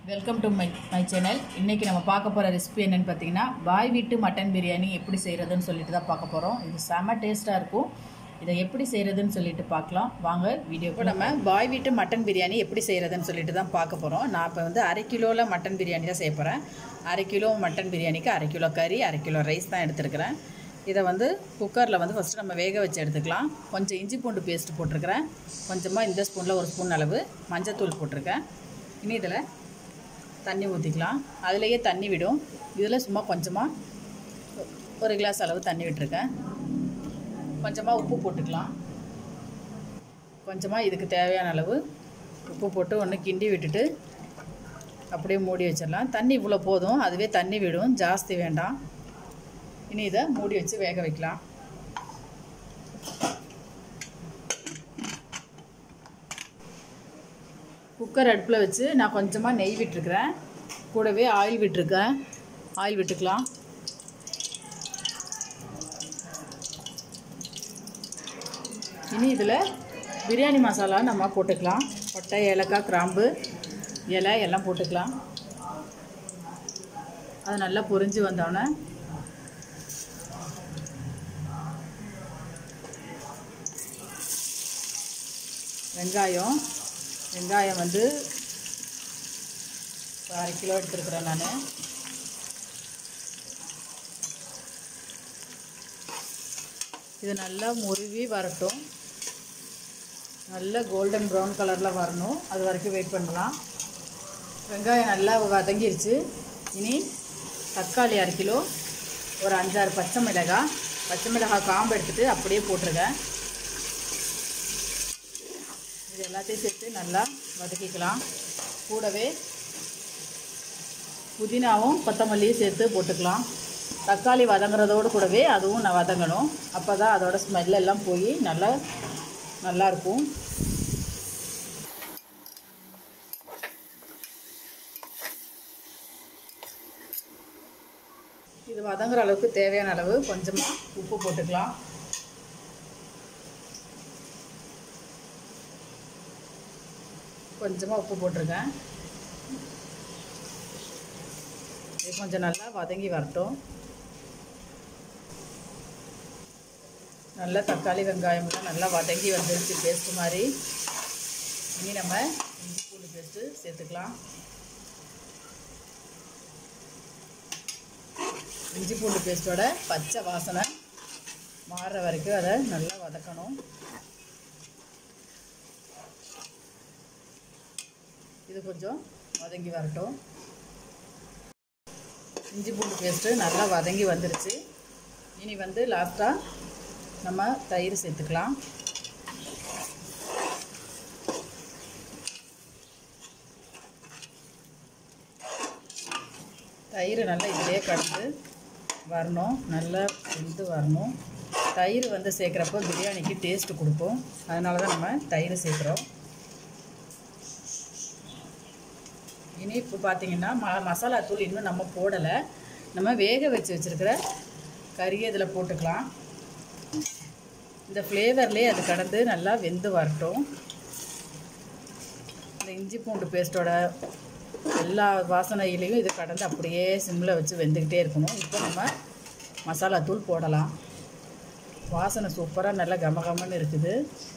welcome to my my channel இன்றைக்கி நம்ம பார்க்க போகிற ரெசிபி என்னென்னு பார்த்தீங்கன்னா பாய் வீட்டு மட்டன் பிரியாணி எப்படி செய்கிறதுன்னு சொல்லிட்டு தான் பார்க்க போகிறோம் இது செம்ம டேஸ்ட்டாக இருக்கும் இதை எப்படி செய்கிறதுன்னு சொல்லிட்டு பார்க்கலாம் வாங்க வீடியோ இப்போ நம்ம பாய் வீட்டு மட்டன் பிரியாணி எப்படி செய்கிறதுன்னு சொல்லிட்டு தான் பார்க்க போகிறோம் நான் இப்போ வந்து அரை கிலோவில் மட்டன் பிரியாணி தான் செய்ய போகிறேன் அரை கிலோ மட்டன் பிரியாணிக்கு அரை கிலோ கறி அரை கிலோ ரைஸ் தான் எடுத்துருக்கிறேன் இதை வந்து குக்கரில் வந்து ஃபஸ்ட்டு நம்ம வேக வச்சு எடுத்துக்கலாம் கொஞ்சம் இஞ்சி பூண்டு பேஸ்ட் போட்டிருக்கிறேன் கொஞ்சமாக இந்த ஸ்பூனில் ஒரு ஸ்பூன் அளவு மஞ்சத்தூள் போட்டிருக்கேன் இனி இதில் தண்ணி ஊற்றிக்கலாம் அதுலேயே தண்ணி விடும் இதில் சும்மா கொஞ்சமாக ஒரு கிளாஸ் அளவு தண்ணி விட்டுருக்கேன் கொஞ்சமாக உப்பு போட்டுக்கலாம் கொஞ்சமாக இதுக்கு தேவையான அளவு உப்பு போட்டு ஒன்று கிண்டி விட்டுட்டு அப்படியே மூடி வச்சிடலாம் தண்ணி இவ்வளோ போதும் அதுவே தண்ணி விடும் ஜாஸ்தி வேண்டாம் இனி இதை மூடி வச்சு வேக வைக்கலாம் குக்கர் அடுப்பில் வச்சு நான் கொஞ்சமாக நெய் விட்டுருக்குறேன் கூடவே ஆயில் விட்டுருக்கேன் ஆயில் விட்டுக்கலாம் இனி இதில் பிரியாணி மசாலா நம்ம போட்டுக்கலாம் பட்டை ஏலக்காய் கிராம்பு இலை எல்லாம் போட்டுக்கலாம் அது நல்லா பொரிஞ்சு வந்தோடனே வெங்காயம் வெங்காயம் வந்து ஒரு அரை கிலோ எடுத்துருக்குறேன் நான் இது நல்லா முருவி வரட்டும் நல்ல கோல்டன் ப்ரௌன் கலரில் வரணும் அது வரைக்கும் வெயிட் பண்ணலாம் வெங்காயம் நல்லா வதங்கிருச்சு இனி தக்காளி அரை கிலோ ஒரு அஞ்சாறு பச்சை மிளகாய் பச்சை மிளகாய் காம்பு எடுத்துகிட்டு அப்படியே போட்டிருக்கேன் இது எல்லாத்தையும் சேர்த்து நல்லா வதக்கிக்கலாம் கூடவே புதினாவும் கொத்தமல்லியும் சேர்த்து போட்டுக்கலாம் தக்காளி வதங்குறதோடு கூடவே அதுவும் நான் வதங்கணும் அப்போ தான் அதோட ஸ்மெல் எல்லாம் போய் நல்லா நல்லாயிருக்கும் இது வதங்குற அளவுக்கு தேவையான அளவு கொஞ்சமாக உப்பு போட்டுக்கலாம் கொஞ்சமாக உப்பு போட்டிருக்கேன் இது கொஞ்சம் நல்லா வதங்கி வரட்டும் நல்லா தக்காளி வெங்காயம்லாம் நல்லா வதங்கி வந்துருச்சு பேஸ்ட் மாதிரி இனி நம்ம இஞ்சி பூண்டு பேஸ்ட்டு சேர்த்துக்கலாம் இஞ்சி பூண்டு பேஸ்ட்டோட பச்சை வாசனை மாறுற வரைக்கும் அதை நல்லா வதக்கணும் இது கொஞ்சம் வதங்கி வரட்டும் இஞ்சி பூண்டு பேஸ்ட்டு நல்லா வதங்கி வந்துருச்சு இனி வந்து லாஸ்ட்டாக நம்ம தயிர் சேர்த்துக்கலாம் தயிர் நல்லா இதிலே கலந்து வரணும் நல்லா வெந்து வரணும் தயிர் வந்து சேர்க்குறப்போ பிரியாணிக்கு டேஸ்ட்டு கொடுக்கும் அதனால தான் நம்ம தயிர் சேர்க்குறோம் இனி இப்போ பார்த்தீங்கன்னா ம மசாலா தூள் இன்னும் நம்ம போடலை நம்ம வேக வச்சு வச்சுருக்கிற கறியை இதில் போட்டுக்கலாம் இந்த ஃப்ளேவர்லேயே அது கடந்து நல்லா வெந்து வரட்டும் இந்த இஞ்சி பூண்டு பேஸ்ட்டோட எல்லா வாசனையிலையும் இது கடந்து அப்படியே சிம்மில் வச்சு வெந்துக்கிட்டே இருக்கணும் இப்போ நம்ம மசாலா தூள் போடலாம் வாசனை சூப்பராக நல்லா கமகமன்னு இருக்குது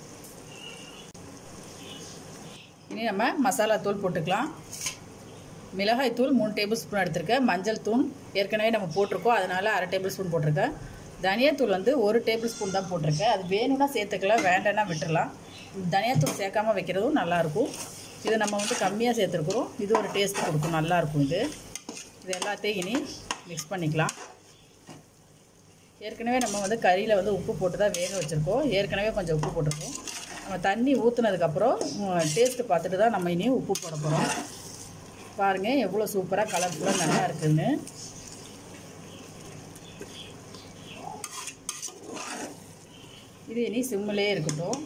இனி நம்ம மசாலா தூள் போட்டுக்கலாம் மிளகாய் தூள் மூணு டேபிள் ஸ்பூன் எடுத்திருக்கேன் மஞ்சள் தூள் ஏற்கனவே நம்ம போட்டிருக்கோம் அதனால் அரை டேபிள் ஸ்பூன் போட்டிருக்கேன் தனியாத்தூள் வந்து ஒரு டேபிள் ஸ்பூன் தான் போட்டிருக்கேன் அது வேணும்னா சேர்த்துக்கலாம் வேண்டாம்னா விட்டுறலாம் தனியாத்தூள் சேர்க்காம வைக்கிறதும் நல்லாயிருக்கும் இது நம்ம வந்து கம்மியாக சேர்த்துருக்குறோம் இது ஒரு டேஸ்ட் கொடுக்கும் நல்லாயிருக்கும் இது இது எல்லாத்தையும் இனி மிக்ஸ் பண்ணிக்கலாம் ஏற்கனவே நம்ம வந்து கறியில் வந்து உப்பு போட்டு தான் வேக வச்சுருக்கோம் ஏற்கனவே கொஞ்சம் உப்பு போட்டிருக்கோம் நம்ம தண்ணி ஊற்றுனதுக்கப்புறம் டேஸ்ட்டு பார்த்துட்டு தான் நம்ம இனி உப்பு போட போகிறோம் பாருங்கள் எவ்வளோ சூப்பராக கலர்ஃபுல்லாக நல்லா இருக்குதுன்னு இது இனி சிம்மிலே இருக்கட்டும்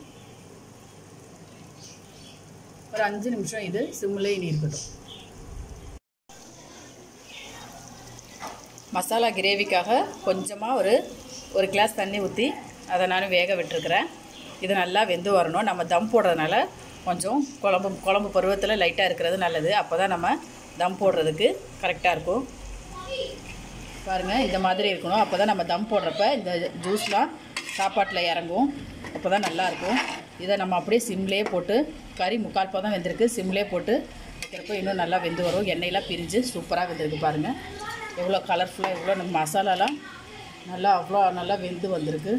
ஒரு அஞ்சு நிமிஷம் இது சிம்மிலே இனி இருக்கட்டும் மசாலா கிரேவிக்காக கொஞ்சமாக ஒரு ஒரு கிளாஸ் தண்ணி ஊற்றி அதை நான் வேக விட்டுருக்குறேன் இது நல்லா வெந்து வரணும் நம்ம தம் போடுறதுனால கொஞ்சம் குழம்பு குழம்பு பருவத்தில் லைட்டாக இருக்கிறது நல்லது அப்போ தான் நம்ம தம் போடுறதுக்கு கரெக்டாக இருக்கும் பாருங்கள் இந்த மாதிரி இருக்கணும் அப்போ தான் நம்ம தம் போடுறப்ப இந்த ஜூஸ்லாம் சாப்பாட்டில் இறங்கும் அப்போ தான் நல்லாயிருக்கும் இதை நம்ம அப்படியே சிம்லேயே போட்டு கறி முக்கால் பதம் வெந்திருக்கு சிம்லேயே போட்டு வைக்கிறப்போ இன்னும் நல்லா வெந்து வரும் எண்ணெயெலாம் பிரிஞ்சு சூப்பராக வெந்திருக்கு பாருங்கள் எவ்வளோ கலர்ஃபுல்லாக எவ்வளோ நம்ம மசாலாலாம் நல்லா அவ்வளோ நல்லா வெந்து வந்திருக்கு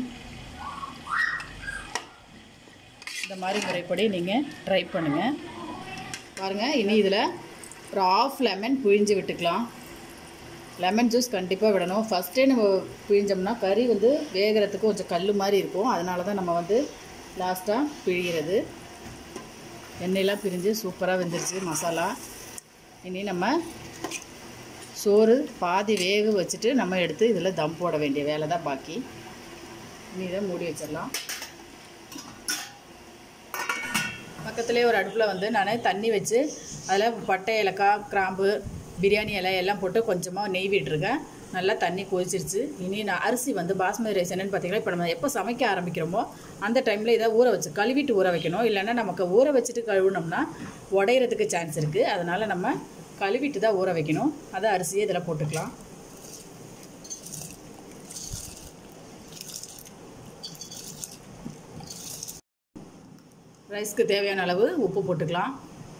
இந்த மாதிரி முறைப்படி நீங்கள் ட்ரை பண்ணுங்கள் பாருங்கள் இனி இதில் ஒரு ஆஃப் லெமன் புழிஞ்சு விட்டுக்கலாம் லெமன் ஜூஸ் கண்டிப்பாக விடணும் ஃபஸ்ட்டே நம்ம பிழிஞ்சோம்னா கறி வந்து வேகிறதுக்கு கொஞ்சம் கல் மாதிரி இருக்கும் அதனால தான் நம்ம வந்து லாஸ்ட்டாக பிழிகிறது எண்ணெயெலாம் பிரிஞ்சு சூப்பராக வெந்துருச்சு மசாலா இனி நம்ம சோறு பாதி வேக வச்சுட்டு நம்ம எடுத்து இதில் தம் போட வேண்டிய வேலை தான் பாக்கி இனி இதை மூடி வச்சிடலாம் பக்கத்துலேயே ஒரு அடுப்பில் வந்து நான் தண்ணி வச்சு அதில் பட்டை ஏலக்காய் கிராம்பு பிரியாணி இலை எல்லாம் போட்டு கொஞ்சமாக நெய் விட்டுருக்கேன் நல்லா தண்ணி கொதிச்சிருச்சு இனி நான் அரிசி வந்து பாஸ்மதி ரைஸ் என்னென்னு பார்த்தீங்கன்னா இப்போ நம்ம எப்போ சமைக்க ஆரம்பிக்கிறோமோ அந்த டைமில் இதை ஊற வச்சு கழுவிட்டு ஊற வைக்கணும் இல்லைன்னா நமக்கு ஊற வச்சுட்டு கழுவுனோம்னா உடையிறதுக்கு சான்ஸ் இருக்குது அதனால் நம்ம கழுவிட்டு தான் ஊற வைக்கணும் அதை அரிசியை இதில் போட்டுக்கலாம் ரைஸ்க்கு தேவையான அளவு உப்பு போட்டுக்கலாம்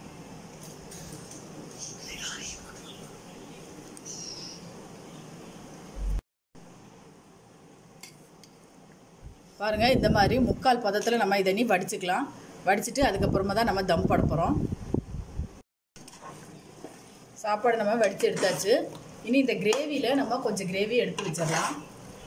பாருங்கள் இந்த மாதிரி முக்கால் பதத்தில் நம்ம இதை நீ வடிச்சுக்கலாம் வடிச்சிட்டு அதுக்கப்புறமா தான் நம்ம தம் போட போகிறோம் சாப்பாடு நம்ம வடித்து எடுத்தாச்சு இனி இந்த கிரேவியில் நம்ம கொஞ்சம் கிரேவி எடுத்து வச்சிடலாம்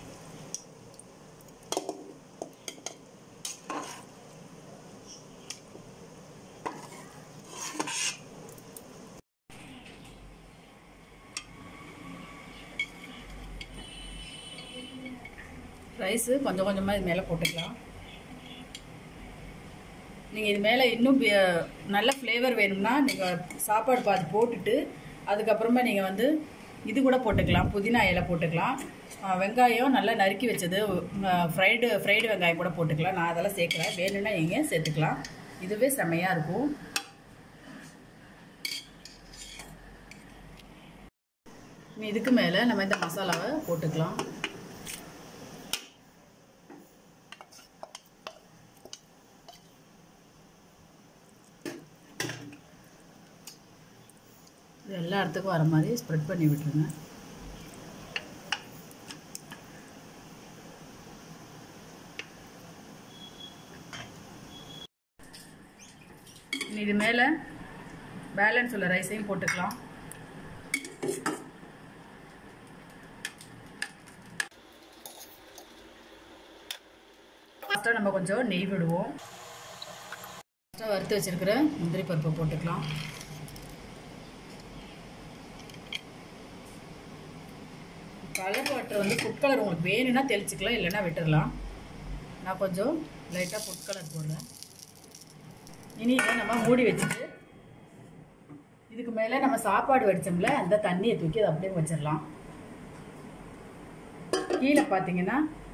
ரைஸு கொஞ்சம் கொஞ்சமாக இது மேலே போட்டுக்கலாம் நீங்கள் இது மேலே இன்னும் பி- நல்ல ஃப்ளேவர் வேணும்னா நீங்கள் சாப்பாடு பாதி போட்டுட்டு அதுக்கப்புறமா நீங்கள் வந்து இது கூட போட்டுக்கலாம் புதினா இலை போட்டுக்கலாம் ஆ, வெங்காயம் நல்லா நறுக்கி வச்சது ஃப்ரைடு ஃப்ரைடு வெங்காயம் கூட போட்டுக்கலாம் நான் அதெல்லாம் சேர்க்கல வேணும்னா நீங்கள் சேர்த்துக்கலாம் இதுவே செம்மையாக இருக்கும் இனி இதுக்கு மேலே நம்ம இந்த மசாலாவை போட்டுக்கலாம் இது எல்லா இடத்துக்கும் வர மாதிரி ஸ்ப்ரெட் பண்ணி விட்டுருங்க இனி இது மேலே பேலன்ஸ் உள்ள ரைஸையும் போட்டுக்கலாம் ஃபஸ்ட்டாக நம்ம கொஞ்சம் நெய் விடுவோம் ஃபஸ்ட்டாக வறுத்து வச்சிருக்கிற முந்திரி பருப்பை போட்டுக்கலாம் கலர் வாட்டர் வந்து ஃபுட் கலர் உங்களுக்கு வேணும்னா தெளிச்சுக்கலாம் இல்லைன்னா விட்டுடலாம் நான் கொஞ்சம் லைட்டாக ஃபுட் கலர் போடுறேன் இனி இதை நம்ம மூடி வச்சுட்டு இதுக்கு மேலே நம்ம சாப்பாடு வடிச்சோம்ல அந்த தண்ணியை தூக்கி அதை அப்படியே வச்சிடலாம் கீழே பார்த்தீங்கன்னா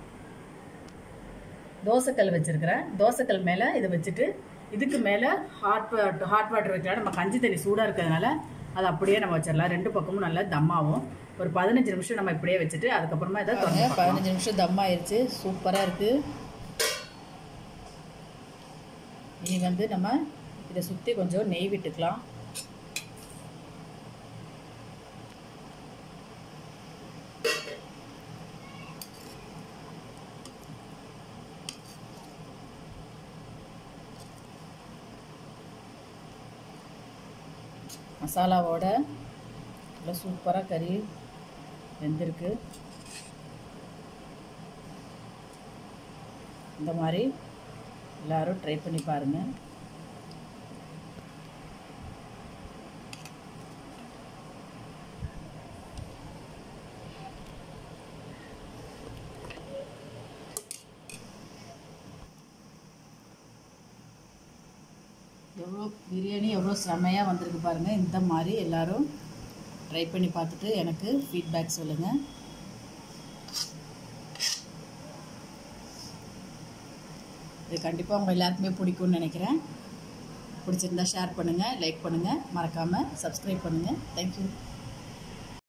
தோசைக்கல் வச்சுருக்கிறேன் தோசைக்கல் மேலே இதை வச்சுட்டு இதுக்கு மேலே ஹாட் வாட்டர் ஹாட் வாட்டர் வைக்கலாம் நம்ம கஞ்சி தண்ணி சூடாக இருக்கிறதுனால அதை அப்படியே நம்ம வச்சிடலாம் ரெண்டு பக்கமும் நல்லா தம்மாகும் ஒரு பதினஞ்சு நிமிஷம் நம்ம இப்படியே வச்சுட்டு அதுக்கப்புறமா இதை பதினஞ்சு நிமிஷம் தம் ஆயிருச்சு சூப்பராக இருக்குது இனி வந்து நம்ம இதை சுற்றி கொஞ்சம் நெய் விட்டுக்கலாம் மசாலாவோட நல்லா சூப்பராக கறி வெந்திருக்கு இந்த மாதிரி எல்லாரும் ட்ரை பண்ணி பாருங்கள் எவ்வளோ பிரியாணி எவ்வளோ செமையாக வந்திருக்கு பாருங்கள் இந்த மாதிரி எல்லாரும் ட்ரை பண்ணி பார்த்துட்டு எனக்கு ஃபீட்பேக் சொல்லுங்கள் இது கண்டிப்பாக உங்கள் எல்லாருக்குமே பிடிக்கும்னு நினைக்கிறேன் பிடிச்சிருந்தா ஷேர் பண்ணுங்கள் லைக் பண்ணுங்கள் மறக்காமல் சப்ஸ்கிரைப் பண்ணுங்கள் தேங்க்யூ